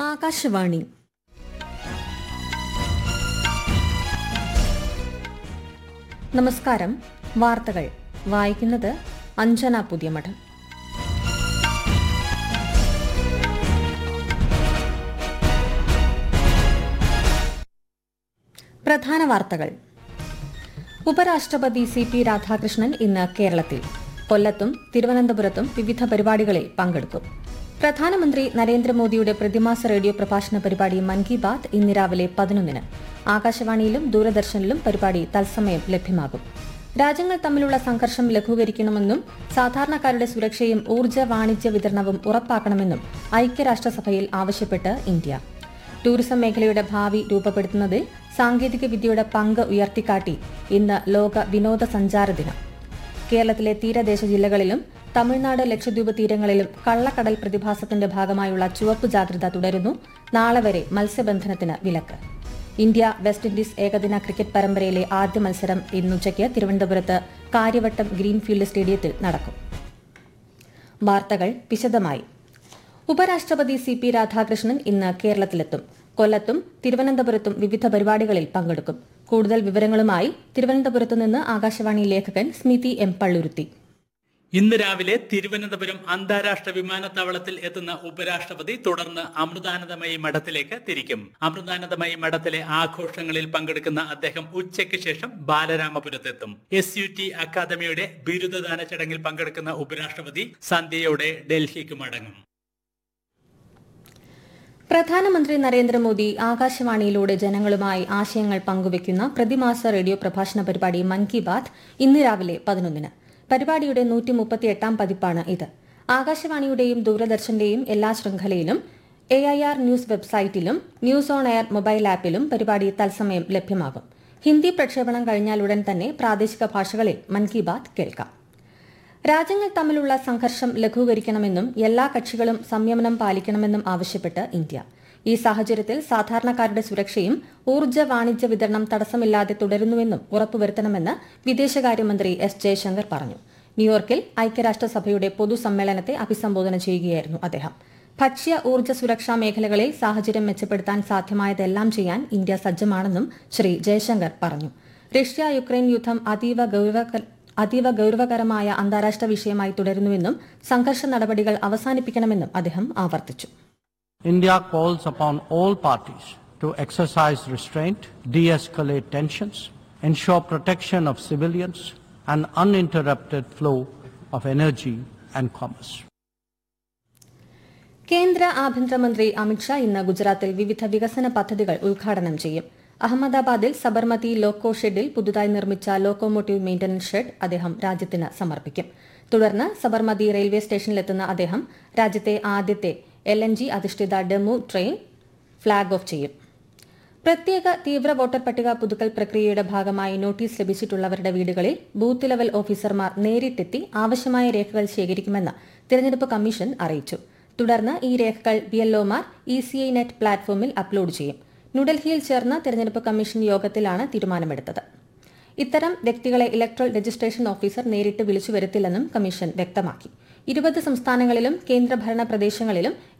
ആകാശവാണി നമസ്കാരം വാർത്തകൾ വായിക്കുന്നത് അഞ്ജന പുതിയമഠം പ്രധാന വാർത്തകൾ ഉപരാഷ്ട്രപതി സി പി രാധാകൃഷ്ണൻ ഇന്ന് കേരളത്തിൽ കൊല്ലത്തും തിരുവനന്തപുരത്തും വിവിധ പരിപാടികളിൽ പങ്കെടുക്കും പ്രധാനമന്ത്രി നരേന്ദ്രമോദിയുടെ പ്രതിമാസ റേഡിയോ പ്രഭാഷണ പരിപാടി മൻ കി ബാത് ഇന്ന് രാവിലെ പതിനൊന്നിന് ആകാശവാണിയിലും ദൂരദർശനിലും പരിപാടി തത്സമയം ലഭ്യമാകും രാജ്യങ്ങൾ തമ്മിലുള്ള സംഘർഷം ലഘൂകരിക്കണമെന്നും സാധാരണക്കാരുടെ സുരക്ഷയും ഊർജ്ജ വാണിജ്യ വിതരണവും ഉറപ്പാക്കണമെന്നും ഐക്യരാഷ്ട്രസഭയിൽ ആവശ്യപ്പെട്ട് ഇന്ത്യ ടൂറിസം മേഖലയുടെ ഭാവി രൂപപ്പെടുത്തുന്നതിൽ സാങ്കേതിക വിദ്യയുടെ പങ്ക് ഉയർത്തിക്കാട്ടി ഇന്ന് ലോക വിനോദസഞ്ചാര ദിനം കേരളത്തിലെ തീരദേശ ജില്ലകളിലും തമിഴ്നാട് ലക്ഷദ്വീപ് തീരങ്ങളിലും കള്ളക്കടൽ പ്രതിഭാസത്തിന്റെ ഭാഗമായുള്ള ചുവപ്പ് ജാഗ്രത തുടരുന്നു നാളെ വരെ മത്സ്യബന്ധനത്തിന് വിലക്ക് ഇന്ത്യ വെസ്റ്റ് ഇൻഡീസ് ഏകദിന ക്രിക്കറ്റ് പരമ്പരയിലെ ആദ്യ മത്സരം ഇന്നുച്ചയ്ക്ക് തിരുവനന്തപുരത്ത് കാര്യവട്ടം ഗ്രീൻഫീൽഡ് സ്റ്റേഡിയത്തിൽ നടക്കും വാർത്തകൾ വിശദമായി ഉപരാഷ്ട്രപതി സി പി രാധാകൃഷ്ണൻ ഇന്ന് കേരളത്തിലെത്തും കൊല്ലത്തും തിരുവനന്തപുരത്തും വിവിധ പരിപാടികളിൽ പങ്കെടുക്കും കൂടുതൽ വിവരങ്ങളുമായി തിരുവനന്തപുരത്ത് നിന്ന് ആകാശവാണി ലേഖകൻ സ്മിതി എം പള്ളുരുത്തി ഇന്ന് രാവിലെ തിരുവനന്തപുരം അന്താരാഷ്ട്ര വിമാനത്താവളത്തിൽ എത്തുന്ന ഉപരാഷ്ട്രപതി തുടർന്ന് അമൃതാനന്ദമയി മഠത്തിലേക്ക് തിരിക്കും അമൃതാനന്ദമയി മഠത്തിലെ ആഘോഷങ്ങളിൽ പങ്കെടുക്കുന്ന അദ്ദേഹം ഉച്ചയ്ക്ക് ശേഷം ബാലരാമപുരത്തെത്തും എസ് യു ടി അക്കാദമിയുടെ ബിരുദദാന ചടങ്ങിൽ പങ്കെടുക്കുന്ന ഉപരാഷ്ട്രപതി സന്ധ്യയോടെ ഡൽഹിക്ക് മടങ്ങും പ്രധാനമന്ത്രി നരേന്ദ്രമോദി ആകാശവാണിയിലൂടെ ജനങ്ങളുമായി ആശയങ്ങൾ പങ്കുവയ്ക്കുന്ന പ്രതിമാസ റേഡിയോ പ്രഭാഷണ പരിപാടി മൻ കി ബാത് ഇന്ന് രാവിലെ പതിനൊന്നിന് പരിപാടിയുടെ നൂറ്റി മുപ്പത്തിയെട്ടാം പതിപ്പാണ് ഇത് ആകാശവാണിയുടെയും ദൂരദർശന്റെയും എല്ലാ ശൃംഖലയിലും എ ഐ ആർ ന്യൂസ് വെബ്സൈറ്റിലും ന്യൂസ് ഓൺ എയർ മൊബൈൽ ആപ്പിലും പരിപാടി തത്സമയം ലഭ്യമാകും ഹിന്ദി പ്രക്ഷേപണം കഴിഞ്ഞാലുടൻ തന്നെ പ്രാദേശിക ഭാഷകളിൽ മൻ കി ബാത് കേൾക്കാം രാജ്യങ്ങൾ തമ്മിലുള്ള സംഘർഷം ലഘൂകരിക്കണമെന്നും എല്ലാ കക്ഷികളും സംയമനം പാലിക്കണമെന്നും ആവശ്യപ്പെട്ട് ഇന്ത്യ ഈ സാഹചര്യത്തിൽ സാധാരണക്കാരുടെ സുരക്ഷയും ഊർജ്ജ വാണിജ്യ വിതരണം തടസ്സമില്ലാതെ തുടരുന്നുവെന്നും ഉറപ്പുവരുത്തണമെന്ന് വിദേശകാര്യമന്ത്രി എസ് ജയശങ്കർ പറഞ്ഞു ന്യൂയോർക്കിൽ ഐക്യരാഷ്ട്രസഭയുടെ പൊതുസമ്മേളനത്തെ അഭിസംബോധന ചെയ്യുകയായിരുന്നു അദ്ദേഹം ഭക്ഷ്യ ഊർജ്ജ സുരക്ഷാ മേഖലകളിൽ സാഹചര്യം മെച്ചപ്പെടുത്താൻ സാധ്യമായതെല്ലാം ചെയ്യാൻ ഇന്ത്യ സജ്ജമാണെന്നും ശ്രീ ജയശങ്കർ പറഞ്ഞു റഷ്യ യുക്രൈൻ യുദ്ധം അതീവ ഗൌരവ അതീവ ഗൌരവകരമായ അന്താരാഷ്ട്ര വിഷയമായി തുടരുന്നുവെന്നും സംഘർഷ നടപടികൾ അവസാനിപ്പിക്കണമെന്നും അദ്ദേഹം ആവർത്തിച്ചു India calls upon all parties to exercise restraint, de-escalate tensions, ensure protection of civilians and uninterrupted flow of energy and commerce. കേന്ദ്ര ആഭ്യന്തരമന്ത്രി അമിത്ഷാ ഇന്ന് ഗുജറാത്തിൽ വിവിധ വികസന പദ്ധതികൾ ഉദ്ഘാടനം ചെയ്യും അഹമ്മദാബാദിൽ സബർമതി ലോക്കോ ഷെഡിൽ പുതുതായി നിർമ്മിച്ച ലോക്കോമോട്ടീവ് മെയിന്റനൻസ് ഷെഡ് അദ്ദേഹം രാജ്യത്തിന് സമർപ്പിക്കും തുടർന്ന് സബർമതി റെയിൽവേ സ്റ്റേഷനിലെത്തുന്ന അദ്ദേഹം രാജ്യത്തെ ആദ്യത്തെ എൽ എൻ ജി അധിഷ്ഠിത ഡെമു ട്രെയിൻ ഫ്ളാഗ് ഓഫ് ചെയ്യും പ്രത്യേക തീവ്ര വോട്ടർ പട്ടിക പുതുക്കൽ പ്രക്രിയയുടെ ഭാഗമായി നോട്ടീസ് ലഭിച്ചിട്ടുള്ളവരുടെ വീടുകളിൽ ബൂത്ത് ലെവൽ ഓഫീസർമാർ നേരിട്ടെത്തി ആവശ്യമായ രേഖകൾ ശേഖരിക്കുമെന്ന് തിരഞ്ഞെടുപ്പ് കമ്മീഷൻ അറിയിച്ചു തുടർന്ന് ഈ രേഖകൾ ബിഎൽഒമാർ ഇ സി ഐ നെറ്റ് പ്ലാറ്റ്ഫോമിൽ അപ്ലോഡ് ചെയ്യും ന്യൂഡൽഹിയിൽ ചേർന്ന തിരഞ്ഞെടുപ്പ് കമ്മീഷൻ യോഗത്തിലാണ് തീരുമാനമെടുത്തത് ഇത്തരം വ്യക്തികളെ ഇലക്ട്രൽ രജിസ്ട്രേഷൻ ഓഫീസർ നേരിട്ട് വിളിച്ചു വരുത്തില്ലെന്നും കമ്മീഷൻ വ്യക്തമാക്കി ഇരുപത് സംസ്ഥാനങ്ങളിലും കേന്ദ്രഭരണ പ്രദേശങ്ങളിലും